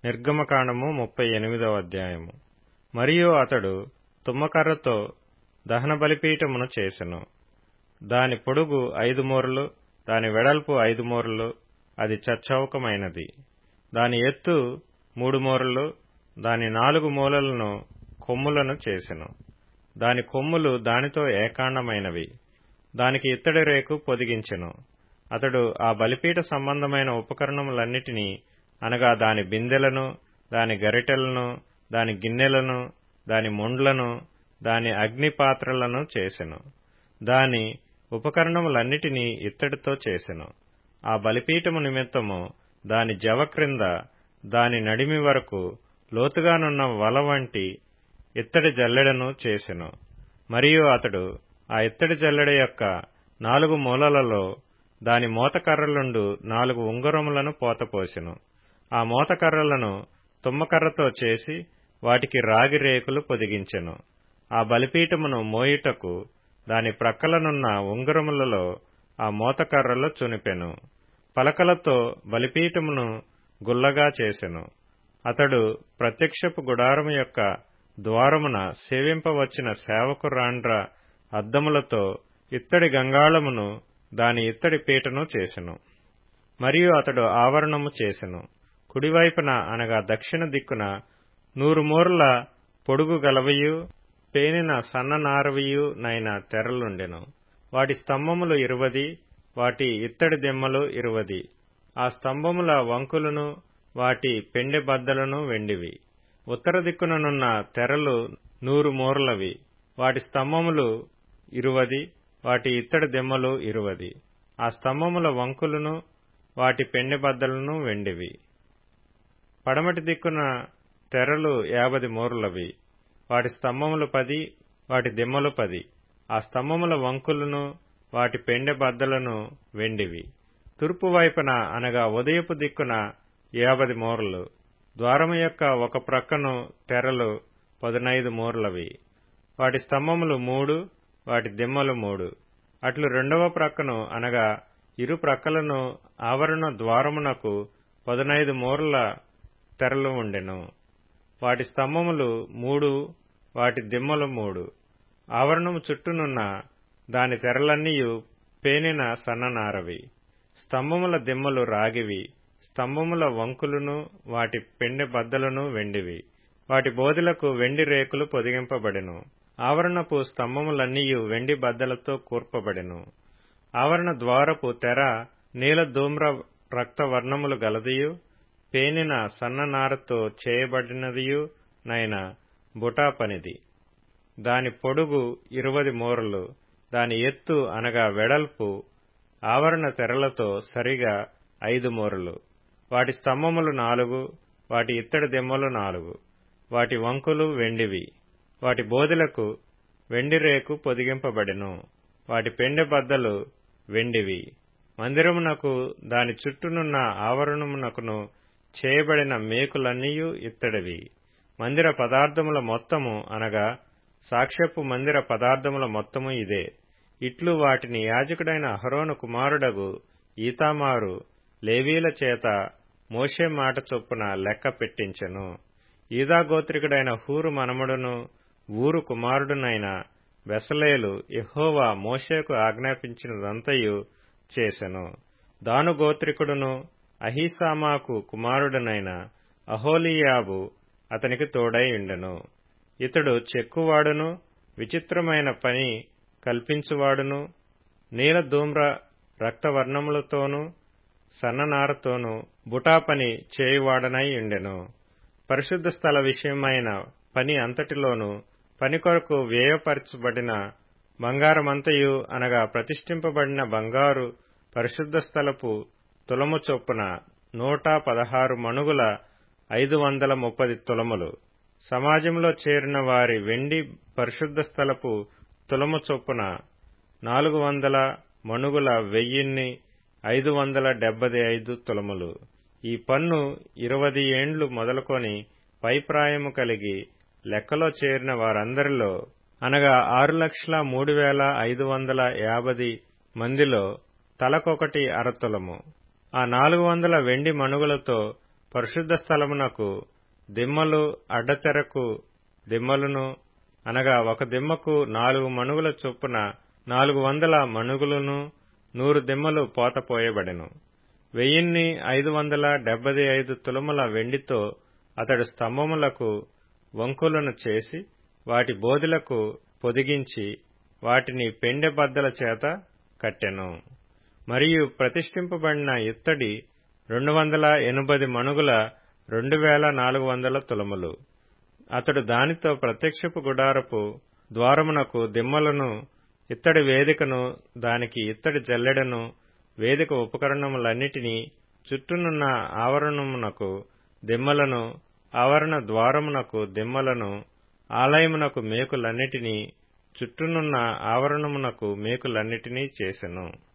నిర్గమకాండము ముప్పై ఎనిమిదవ అధ్యాయము మరియు అతడు తుమ్మకర్రతో దహన బలిపీఠమును చేసెను దాని పొడుగు ఐదు మూరలు దాని వెడల్పు ఐదు మూరలు అది చచ్చౌకమైనది దాని ఎత్తు మూడు మూరలు దాని నాలుగు మూలలను కొమ్ములను చేసెను దాని కొమ్ములు దానితో ఏకాండమైనవి దానికి ఇత్తడి రేకు పొదిగించెను అతడు ఆ బలిపీఠ సంబంధమైన ఉపకరణములన్నిటినీ అనగా దాని బిందెలను దాని గరిటెలను దాని గిన్నెలను దాని ముండ్లను దాని అగ్ని పాత్రలను చేసెను దాని ఉపకరణములన్నిటినీ ఇత్తడితో చేసెను ఆ బలిపీఠము నిమిత్తము దాని జవ క్రింద దాని నడిమి వరకు లోతుగానున్న వల వంటి ఇత్తడి జల్లెడను చేసెను మరియు అతడు ఆ ఇత్తడి జల్లెడ యొక్క నాలుగు మూలలలో దాని మోతకర్రలుండు నాలుగు ఉంగరములను పోతపోసెను ఆ మోతకర్రలను తుమ్మకర్రతో చేసి వాటికి రాగి రేకులు పొదిగించెను ఆ బలిపీఠమును మోయుటకు దాని ప్రక్కలనున్న ఉంగరములలో ఆ మోతకర్రలు చునిపెను పలకలతో బలిపీఠమును గుల్లగా చేసెను అతడు ప్రత్యక్షపు గుడారము యొక్క ద్వారమున సేవింపవచ్చిన సేవకురాండ్ర అద్దములతో ఇత్తడి గంగాళమును దాని ఇత్తడి పీటను చేసెను మరియు అతడు ఆవరణము చేసెను కుడివైపున అనగా దక్షిణ దిక్కున నూరు మూరల పొడుగు గలవయు పేనిన సన్ననారవియు నైన తెరలుండెను వాటి స్తంభములు ఇరువది వాటి ఇత్తడి దిమ్మలు ఇరువది ఆ స్తంభముల వంకులను వాటి పెండె బద్దలను వెండివి ఉత్తర దిక్కుననున్న తెరలు నూరు మూరలవి వాటి స్తంభములు ఇరువది వాటి ఇత్తడి దిమ్మలు ఇరువది ఆ స్తంభముల వంకులను వాటి పెండె బద్దలను వెండివి పడమటి దిక్కున తెరలు యాభది మూరలవి వాటి స్తంభములు పది వాటి దిమ్మలు పది ఆ స్తంభముల వంకులను వాటి పెండె బద్దలను వెండివి తూర్పు వైపున అనగా ఉదయపు దిక్కున యాభది మూరలు ద్వారము యొక్క ఒక ప్రక్కను తెరలు పదునైదు మూరలవి వాటి స్తంభములు మూడు వాటి దిమ్మలు మూడు అట్లు రెండవ ప్రక్కను అనగా ఇరు ప్రక్కలను ఆవరణ ద్వారమునకు పదునైదు మూరల తెరలు ఉండెను వాటి స్తంభములు మూడు వాటి దిమ్మలు మూడు ఆవరణము చుట్టూనున్న దాని తెరలన్నీయు పేనిన సన్ననారవి స్తంభముల దిమ్మలు రాగివి స్తంభముల వంకులను వాటి పెండె బద్దలను వెండివి వాటి బోధులకు వెండి రేకులు పొదిగింపబడెను ఆవరణపు స్తంభములన్నీయు వెండి బద్దలతో కూర్పబడెను ఆవరణ ద్వారపు తెర నీల ధూమ్ర రక్త వర్ణములు గలదియు పేనిన సన్ననారతో చేయబడినదియు నైన బుటా పనిది దాని పొడుగు ఇరువది మూరలు దాని ఎత్తు అనగా వెడల్పు ఆవరణ తెరలతో సరిగా ఐదు మూరలు వాటి స్తంభములు నాలుగు వాటి ఇత్తడి దిమ్మలు నాలుగు వాటి వంకులు వెండివి వాటి బోధులకు వెండి రేకు పొదిగింపబడెను వాటి పెండె బద్దలు వెండివి మందిరమునకు దాని చుట్టూనున్న ఆవరణమునకును చేయబడిన మేకులన్నీయు ఇత్తడివి మందిర పదార్థముల మొత్తము అనగా సాక్ష్యపు మందిర పదార్థముల మొత్తము ఇదే ఇట్లు వాటిని యాజకుడైన అహరోను కుమారుడగు ఈతామారు లేవీల చేత మోషే మాట చొప్పున లెక్క పెట్టించెను ఈదాగోత్రికుడైన హూరు మనముడును ఊరు కుమారుడునైన బెసలేలు యహోవా మోషేకు ఆజ్ఞాపించినదంతయు చేసెను దాను గోత్రికుడును అహీసామాకు కుమారుడునైన అహోలియాబు అతనికి తోడై ఉండెను ఇతడు చెక్కువాడును విచిత్రమైన పని కల్పించువాడును నీల ధూమ్ర రక్తవర్ణములతోనూ సన్ననారతోనూ బుటాపని చేయువాడనై ఉండెను పరిశుద్ధ స్థల విషయమైన పని అంతటిలోనూ పని కొరకు వ్యయపరచబడిన బంగారమంతయు అనగా ప్రతిష్ఠింపబడిన బంగారు పరిశుద్ధ స్థలపు తులము చొప్పున నూట పదహారు మణుగుల ఐదు వందల ముప్పది తులములు సమాజంలో చేరిన వారి వెండి పరిశుద్ధ స్థలపు తులము చొప్పున నాలుగు వందల మణుగుల వెయ్యిన్ని ఐదు వందల డెబ్బది ఐదు తులములు ఈ పన్ను ఇరవది ఏండ్లు మొదలుకొని పైప్రాయము కలిగి లెక్కలో చేరిన వారందరిలో అనగా ఆరు లక్షల మూడు వేల ఐదు వందల యాభై మందిలో తలకొకటి అరతులము ఆ నాలుగు వందల వెండి మణుగులతో పరిశుద్ధ స్థలమునకు దిమ్మలు అడ్డతెరకు దిమ్మలును అనగా ఒక దిమ్మకు నాలుగు మణుగుల చొప్పున నాలుగు వందల మణుగులను నూరు దిమ్మలు పోతపోయబడెను వెయ్యిన్ని ఐదు వందల డెబ్బై ఐదు తులముల వెండితో అతడు స్తంభములకు వంకులను చేసి వాటి బోధులకు పొదిగించి వాటిని పెండె బద్దల చేత కట్టెను మరియు ప్రతిష్ఠింపబడిన ఇత్తడి రెండు వందల ఎనభై మణుగుల రెండు వేల నాలుగు వందల తులములు అతడు దానితో ప్రత్యక్షపు గుడారపు ద్వారమునకు దిమ్మలను ఇత్తడి వేదికను దానికి ఇత్తడి జల్లెడను వేదిక ఉపకరణములన్నిటినీ చుట్టూనున్న ఆవరణమునకు దిమ్మలను ఆవరణ ద్వారమునకు దిమ్మలను ఆలయమునకు మేకులన్నిటినీ చుట్టూనున్న ఆవరణమునకు మేకులన్నిటినీ చేసెను